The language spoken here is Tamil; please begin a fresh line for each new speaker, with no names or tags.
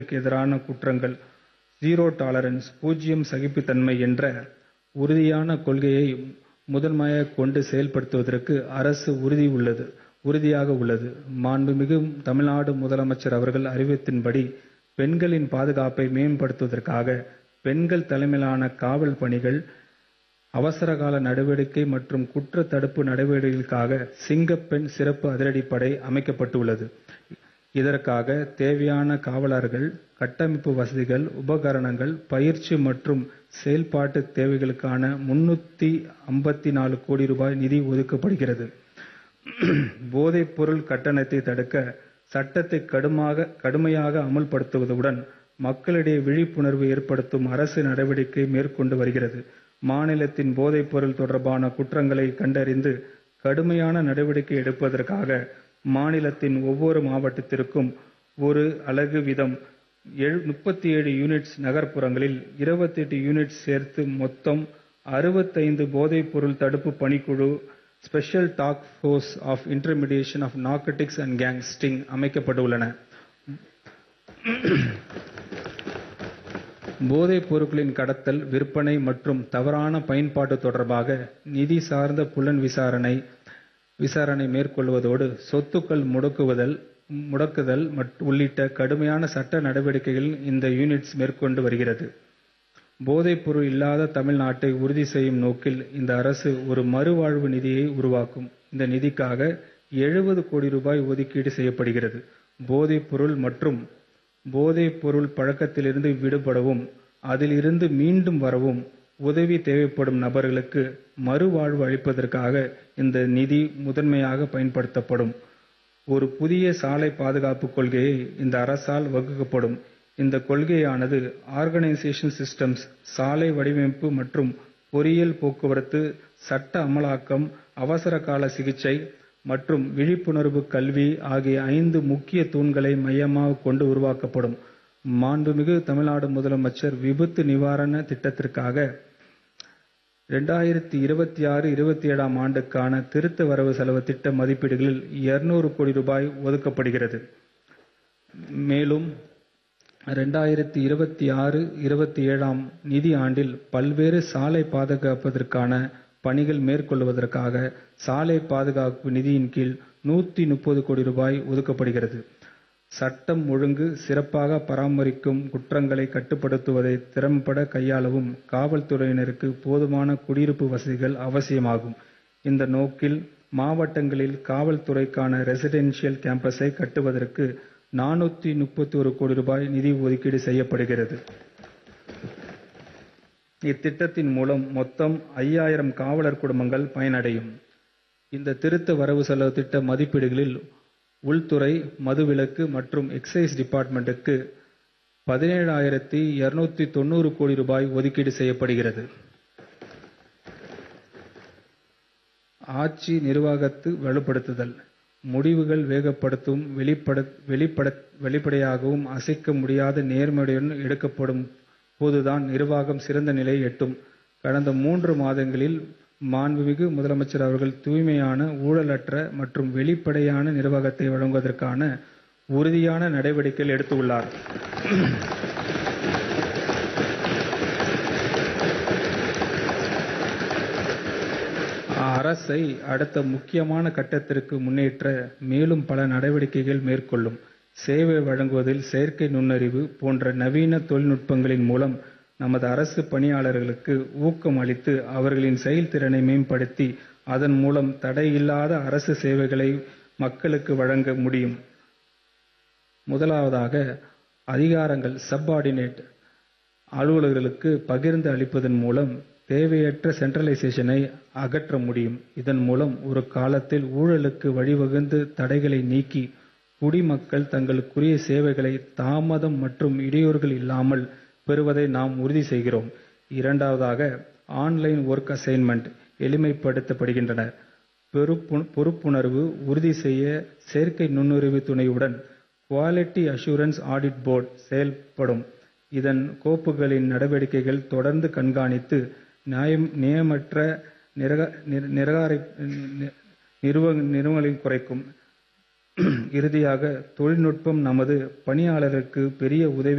மனிதர்களுக்கு எதிரான குற்றங்கள் ஜீரோ டாலரன்ஸ் பூஜ்யம் சகிப்புத்தன்மை என்ற உறுதியான கொள்கையை முதன்மையாகக் கொண்டு செயல்படுத்துவதற்கு அரசு உறுதியாக உள்ளது. மாண்புமிகு தமிழ்நாடு முதலமைச்சர் அவர்கள் அறிவித்தபடி பெண்களின் பாதுகாப்பை மேம்படுத்துவதற்காக பெண்கள் தலைமையிலான காவல் பணிகள், அவசரகால நடவடிக்கை மற்றும் குற்றத் தடுப்பு நடவடிக்கைகளுக்காக சிங்கப்பெண் சிறப்பு அதிரடிப்படை அமைக்கப்பட்டுள்ளது. இதற்காக தேவையான காவலர்கள், கட்டமைப்பு வசதிகள், உபகரணங்கள், பயிற்சி மற்றும் செயல்பாட்டுத் தேவைகளுக்காக முன்னூத்தி ஐம்பத்து நாலு கோடி ரூபாய் நிதி ஒதுக்கப்படுகிறது. போதைப் பொருள் கட்டணத்தை தடுக்க சட்டத்தை கடுமையாக அமல்படுத்துவதுடன் மக்களிடையே விழிப்புணர்வு ஏற்படுத்தும் அரசு நடவடிக்கை மேற்கொண்டு வருகிறது. மாநிலத்தில் போதைப் பொருள் தொடர்பான குற்றங்களை கண்டறிந்து கடுமையான நடவடிக்கை எடுப்பதற்காக மாநிலத்தின் ஒவ்வொரு மாவட்டத்திற்கும் ஒரு அலகு வீதம் முப்பத்தேழு யூனிட்ஸ், நகர்ப்புறங்களில் இருபத்தெட்டு யூனிட்ஸ் சேர்த்து மொத்தம் அறுபத்தைந்து போதைப் பொருள் தடுப்பு பணிக்குழு, special task force of interdiction of narcotics and gang sting அமைக்கப்பட்டுள்ளன. போதைப் பொருட்களின் கடத்தல், விற்பனை மற்றும் தவறான பயன்பாடு தொடர்பாக நிதி சார்ந்த புலன் விசாரணை மேற்கொள்வதோடு சொத்துக்கள் முடக்குதல் உள்ளிட்ட கடுமையான சட்ட நடவடிக்கைகளை இந்த யூனிட் மேற்கொண்டு வருகிறது. போதைப் பொருள் இல்லாத தமிழ்நாட்டை உறுதி செய்யும் நோக்கில் இந்த அரசு ஒரு மறுவாழ்வு நிதியை உருவாக்கும். இந்த நிதிக்காக எழுபது கோடி ரூபாய் ஒதுக்கீடு செய்யப்படுகிறது. போதைப் பொருள் மற்றும் போதைப் பொருள் பழக்கத்திலிருந்து விடுபடவும், அதில் இருந்து மீண்டு வரவும் உதவி தேவைப்படும் நபர்களுக்கு மறுவாழ்வு அளிப்பதற்காக இந்த நிதி முதன்மையாக பயன்படுத்தப்படும். ஒரு புதிய சாலை பாதுகாப்பு கொள்கை இந்த அரசால் வகுக்கப்படும். இந்த கொள்கையானது ஆர்கனைசேஷனல் சிஸ்டம்ஸ், சாலை வடிவமைப்பு மற்றும் பொறியியல் போக்குவரத்து, சட்ட அமலாக்கம், அவசரகால சிகிச்சை மற்றும் விழிப்புணர்வு கல்வி ஆகிய ஐந்து முக்கிய தூண்களை மையமாகக் கொண்டு உருவாக்கப்படும். மாண்புமிகு தமிழ்நாடு முதலமைச்சர் விபத்து நிவாரண திட்டத்திற்காக ஆம் ஆண்டுக்கான திருத்த வரவு செலவுத் திட்ட மதிப்பீடுகளில் இருநூறு கோடி ரூபாய் ஒதுக்கப்படுகிறது. மேலும் ஆம் நிதி ஆண்டில் பல்வேறு சாலை பாதுகாப்பிற்கான பணிகள் மேற்கொள்வதற்காக சாலை பாதுகாப்பு நிதியின் கீழ் நூத்தி முப்பது கோடி ரூபாய் ஒதுக்கப்படுகிறது. சட்டம் ஒழுங்கு சிறப்பாக பராமரிக்கவும், குற்றங்களை கட்டுப்படுத்துவதை திறம்பட கையாளவும் காவல்துறையினருக்கு போதுமான குடியிருப்பு வசதிகள் அவசியமாகும். இந்த நோக்கில் மாவட்டங்களில் காவல்துறைக்கான ரெசிடென்ஷியல் கேம்பஸை கட்டுவதற்கு நானூத்தி முப்பத்தொரு கோடி ரூபாய் நிதி ஒதுக்கீடு செய்யப்படுகிறது. இத்திட்டத்தின் மூலம் மொத்தம் ஐயாயிரம் காவலர் குடும்பங்கள் பயனடையும். இந்த திருத்த வரவு செலவுத் திட்ட மதிப்பீடுகளில் உள்துறை, மதுவிலக்கு மற்றும் எக்சைஸ் டிபார்ட்மென்டுக்கு பதினேழாயிரத்து இருநூத்தி தொண்ணூறு கோடி ரூபாய் ஒதுக்கீடு செய்யப்படுகிறது. ஆட்சி நிர்வாகத்தை வலுப்படுத்துதல், முடிவுகள் வேகப்படுத்தவும், வெளிப்படையாகவும், அசைக்க முடியாத நேர்மையுடன் எடுக்கப்படும் போதுதான் நிர்வாகம் சிறந்த நிலையை எட்டும். கடந்த மூன்று மாதங்களில் மாண்புமிகு முதலமைச்சர் அவர்கள் தூய்மையான, ஊழலற்ற மற்றும் வெளிப்படையான நிர்வாகத்தை வழங்குவதற்கான உறுதியான நடவடிக்கைகளை எடுத்துள்ளார். அரசை அடுத்த முக்கியமான கட்டத்திற்கு முன்னேற்ற மேலும் பல நடவடிக்கைகளை மேற்கொள்ளும். சேவை வழங்குவதில் செயற்கை நுண்ணறிவு போன்ற நவீன தொழில்நுட்பங்களின் மூலம் நமது அரசு பணியாளர்களுக்கு ஊக்கம் அளித்து அவர்களின் செயல்திறனை மேம்படுத்தி அதன் மூலம் தடையில்லாத அரசு சேவைகளை மக்களுக்கு வழங்க முடியும். முதலாவதாக அதிகாரங்கள் சப் ஆர்டினேட் அலுவலர்களுக்கு பகிர்ந்து அளிப்பதன் மூலம் தேவையற்ற சென்ட்ரலைசேஷனை அகற்ற முடியும். இதன் மூலம் ஒரு காலத்தில் ஊழலுக்கு வழிவகுத்த தடைகளை நீக்கி குடிமக்கள் தங்களுக்குரிய சேவைகளை தாமதம் மற்றும் இடையூறுகள் இல்லாமல் பெறுவதை நாம் உறுதி செய்கிறோம். இரண்டாவதாக ஆன்-லைன் ஒர்க் அசைன்மென்ட் எளிமைப்படுத்தப்படுகின்றன. பொறுப்புணர்வு உறுதி செய்ய செயற்கை நுண்ணறிவு துணையுடன் குவாலிட்டி அஷ்யூரன்ஸ் ஆடிட் போர்டு செயல்படும். இதன் கோப்புகளின் நடவடிக்கைகளை தொடர்ந்து கண்காணித்து நியாயமற்ற நிராகரிப்புகளை குறைக்கும். இறுதியாக தொழில்நுட்பம் நமது பணியாளர்களுக்கு பெரிய உதவி